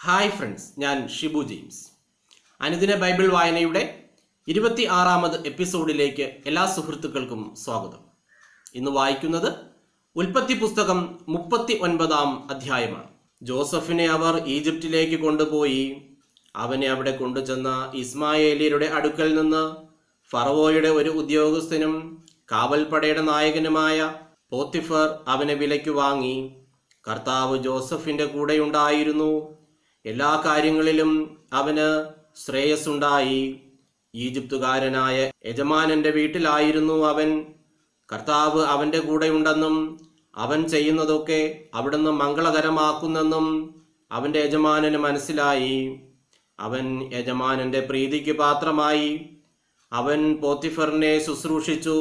hi friends ഞാൻ Shibu James അനുദിന Bible വായനയുടെ ഇരുപത്തി ആറാമത് എപ്പിസോഡിലേക്ക് എല്ലാ സുഹൃത്തുക്കൾക്കും സ്വാഗതം ഇന്ന് വായിക്കുന്നത് ഉൽപ്പത്തി പുസ്തകം മുപ്പത്തി ഒൻപതാം അധ്യായമാണ് ജോസഫിനെ അവർ ഈജിപ്തിലേക്ക് കൊണ്ടുപോയി അവനെ അവിടെ കൊണ്ടുചെന്ന ഇസ്മായേലിയരുടെ അടുക്കൽ നിന്ന് ഫറവോയുടെ ഒരു ഉദ്യോഗസ്ഥനും കാവൽപ്പടയുടെ നായകനുമായ പോത്തിഫർ അവനെ വിലയ്ക്ക് വാങ്ങി കർത്താവ് ജോസഫിന്റെ കൂടെയുണ്ടായിരുന്നു എല്ലാ കാര്യങ്ങളിലും അവന് ശ്രേയസ്സുണ്ടായി ഈജിപ്തുകാരനായ യജമാനന്റെ വീട്ടിലായിരുന്നു അവൻ കർത്താവ് അവന്റെ കൂടെയുണ്ടെന്നും അവൻ ചെയ്യുന്നതൊക്കെ അവിടുന്ന് മംഗളകരമാക്കുന്നെന്നും അവന്റെ യജമാനന് മനസ്സിലായി അവൻ യജമാനന്റെ പ്രീതിക്ക് പാത്രമായി അവൻ പോത്തിഫറിനെ ശുശ്രൂഷിച്ചു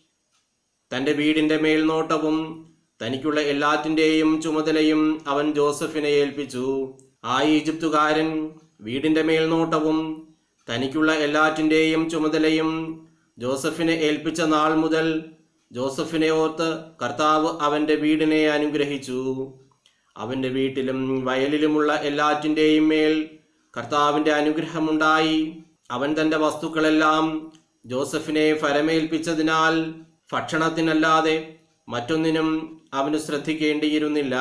തന്റെ വീടിന്റെ മേൽനോട്ടവും തനിക്കുള്ള എല്ലാറ്റിന്റെയും ചുമതലയും അവൻ ജോസഫിനെ ഏൽപ്പിച്ചു ആ ഈജിപ്തുകാരൻ വീടിന്റെ മേൽനോട്ടവും തനിക്കുള്ള എല്ലാറ്റിന്റെയും ചുമതലയും ജോസഫിനെ ഏൽപ്പിച്ച നാൾ മുതൽ ജോസഫിനെ ഓർത്ത് കർത്താവ് അവന്റെ വീടിനെ അനുഗ്രഹിച്ചു അവന്റെ വീട്ടിലും വയലിലുമുള്ള എല്ലാറ്റിന്റെയും മേൽ കർത്താവിന്റെ അനുഗ്രഹമുണ്ടായി അവൻ തന്റെ വസ്തുക്കളെല്ലാം ജോസഫിനെ ഫലമേൽപ്പിച്ചതിനാൽ ഭക്ഷണത്തിനല്ലാതെ മറ്റൊന്നിനും അവന് ശ്രദ്ധിക്കേണ്ടിയിരുന്നില്ല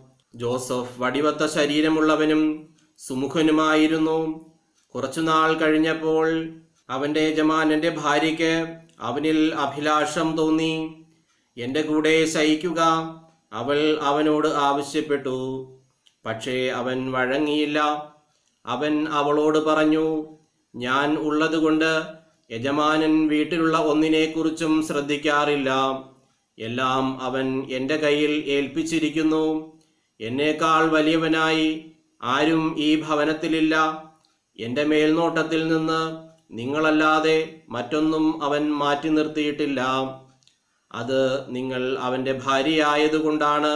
ജോസഫ് വടിവത്ത ശരീരമുള്ളവനും സുമുഖനുമായിരുന്നു കുറച്ചുനാൾ കഴിഞ്ഞപ്പോൾ അവന്റെ യജമാനന്റെ ഭാര്യയ്ക്ക് അവനിൽ അഭിലാഷം തോന്നി എന്റെ കൂടെ ശയിക്കുക അവൾ അവനോട് ആവശ്യപ്പെട്ടു പക്ഷേ അവൻ വഴങ്ങിയില്ല അവൻ അവളോട് പറഞ്ഞു ഞാൻ ഉള്ളതുകൊണ്ട് യജമാനൻ വീട്ടിലുള്ള ഒന്നിനെക്കുറിച്ചും ശ്രദ്ധിക്കാറില്ല എല്ലാം അവൻ എൻ്റെ കയ്യിൽ ഏൽപ്പിച്ചിരിക്കുന്നു എന്നേക്കാൾ വലിയവനായി ആരും ഈ ഭവനത്തിലില്ല എൻ്റെ മേൽനോട്ടത്തിൽ നിന്ന് നിങ്ങളല്ലാതെ മറ്റൊന്നും അവൻ മാറ്റി നിർത്തിയിട്ടില്ല അത് നിങ്ങൾ അവൻ്റെ ഭാര്യയായതുകൊണ്ടാണ്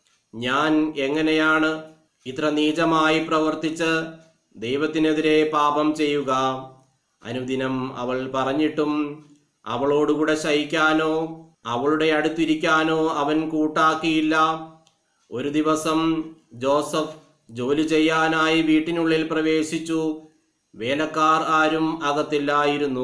ഞാൻ എങ്ങനെയാണ് ഇത്ര നീചമായി പ്രവർത്തിച്ച് ദൈവത്തിനെതിരെ പാപം ചെയ്യുക അനുദിനം അവൾ പറഞ്ഞിട്ടും അവളോടുകൂടെ ശയിക്കാനോ അവളുടെ അടുത്തിരിക്കാനോ അവൻ കൂട്ടാക്കിയില്ല ഒരു ദിവസം ജോസഫ് ജോലി ചെയ്യാനായി വീട്ടിനുള്ളിൽ പ്രവേശിച്ചു വേലക്കാർ ആരും അകത്തില്ലായിരുന്നു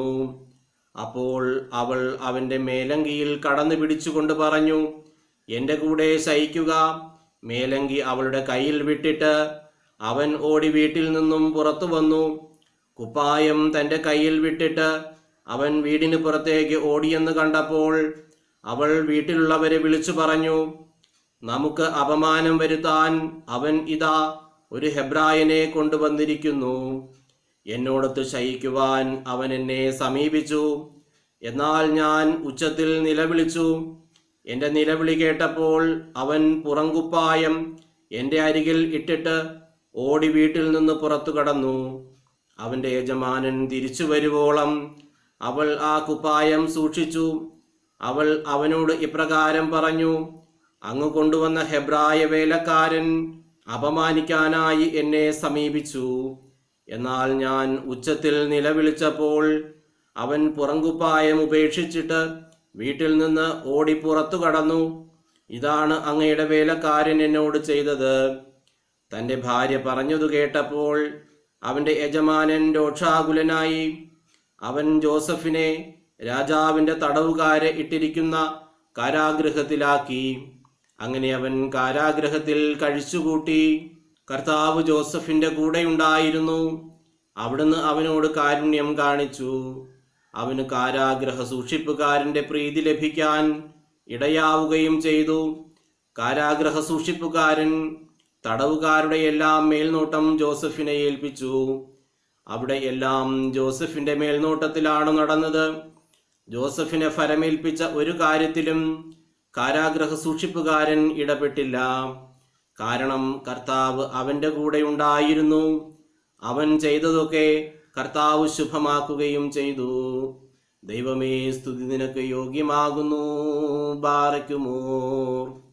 അപ്പോൾ അവൾ അവന്റെ മേലങ്കിയിൽ കടന്നു പിടിച്ചുകൊണ്ട് പറഞ്ഞു എന്റെ കൂടെ ശയിക്കുക മേലങ്കി അവളുടെ കയ്യിൽ വിട്ടിട്ട് അവൻ ഓടി വീട്ടിൽ നിന്നും പുറത്തു വന്നു കുപ്പായം തന്റെ കയ്യിൽ വിട്ടിട്ട് അവൻ വീടിന് പുറത്തേക്ക് ഓടിയെന്ന് കണ്ടപ്പോൾ അവൾ വീട്ടിലുള്ളവരെ വിളിച്ചു പറഞ്ഞു നമുക്ക് അപമാനം വരുത്താൻ അവൻ ഇതാ ഒരു ഹെബ്രായനെ കൊണ്ടുവന്നിരിക്കുന്നു എന്നോടൊത്ത് ശയിക്കുവാൻ അവൻ എന്നെ സമീപിച്ചു എന്നാൽ ഞാൻ ഉച്ചത്തിൽ നിലവിളിച്ചു എൻ്റെ നിലവിളി കേട്ടപ്പോൾ അവൻ പുറങ്കുപ്പായം എൻ്റെ അരികിൽ ഇട്ടിട്ട് ഓടി വീട്ടിൽ നിന്ന് പുറത്തു കടന്നു അവൻ്റെ യജമാനൻ തിരിച്ചു വരുവോളം അവൾ ആ കുപ്പായം സൂക്ഷിച്ചു അവൾ അവനോട് ഇപ്രകാരം പറഞ്ഞു അങ്ങ് കൊണ്ടുവന്ന ഹെബ്രായ വേലക്കാരൻ അപമാനിക്കാനായി എന്നെ സമീപിച്ചു എന്നാൽ ഞാൻ ഉച്ചത്തിൽ നിലവിളിച്ചപ്പോൾ അവൻ പുറങ്കുപ്പായം ഉപേക്ഷിച്ചിട്ട് വീട്ടിൽ നിന്ന് ഓടി പുറത്തു കടന്നു ഇതാണ് അങ്ങയുടെ വേലക്കാരൻ എന്നോട് ചെയ്തത് തന്റെ ഭാര്യ പറഞ്ഞതു കേട്ടപ്പോൾ അവന്റെ യജമാനൻ രോക്ഷാകുലനായി അവൻ ജോസഫിനെ രാജാവിന്റെ തടവുകാരെ ഇട്ടിരിക്കുന്ന കാരാഗൃഹത്തിലാക്കി അങ്ങനെ അവൻ കാരാഗ്രഹത്തിൽ കഴിച്ചുകൂട്ടി കർത്താവ് ജോസഫിന്റെ കൂടെയുണ്ടായിരുന്നു അവിടുന്ന് അവനോട് കാരുണ്യം കാണിച്ചു അവന് കാരാഗ്രഹ സൂക്ഷിപ്പുകാരന്റെ പ്രീതി ലഭിക്കാൻ ഇടയാവുകയും ചെയ്തു കാരാഗ്രഹ സൂക്ഷിപ്പുകാരൻ തടവുകാരുടെ എല്ലാം മേൽനോട്ടം ജോസഫിനെ ഏൽപ്പിച്ചു അവിടെ എല്ലാം ജോസഫിന്റെ മേൽനോട്ടത്തിലാണ് നടന്നത് ജോസഫിനെ ഫലമേൽപ്പിച്ച ഒരു കാര്യത്തിലും കാരാഗ്രഹ സൂക്ഷിപ്പുകാരൻ ഇടപെട്ടില്ല കാരണം കർത്താവ് അവന്റെ കൂടെ ഉണ്ടായിരുന്നു അവൻ ചെയ്തതൊക്കെ കർത്താവ് ശുഭമാക്കുകയും ചെയ്തു ദൈവമേ സ്തുതി നിനക്ക് യോഗ്യമാകുന്നു ബാറയ്ക്കുമോ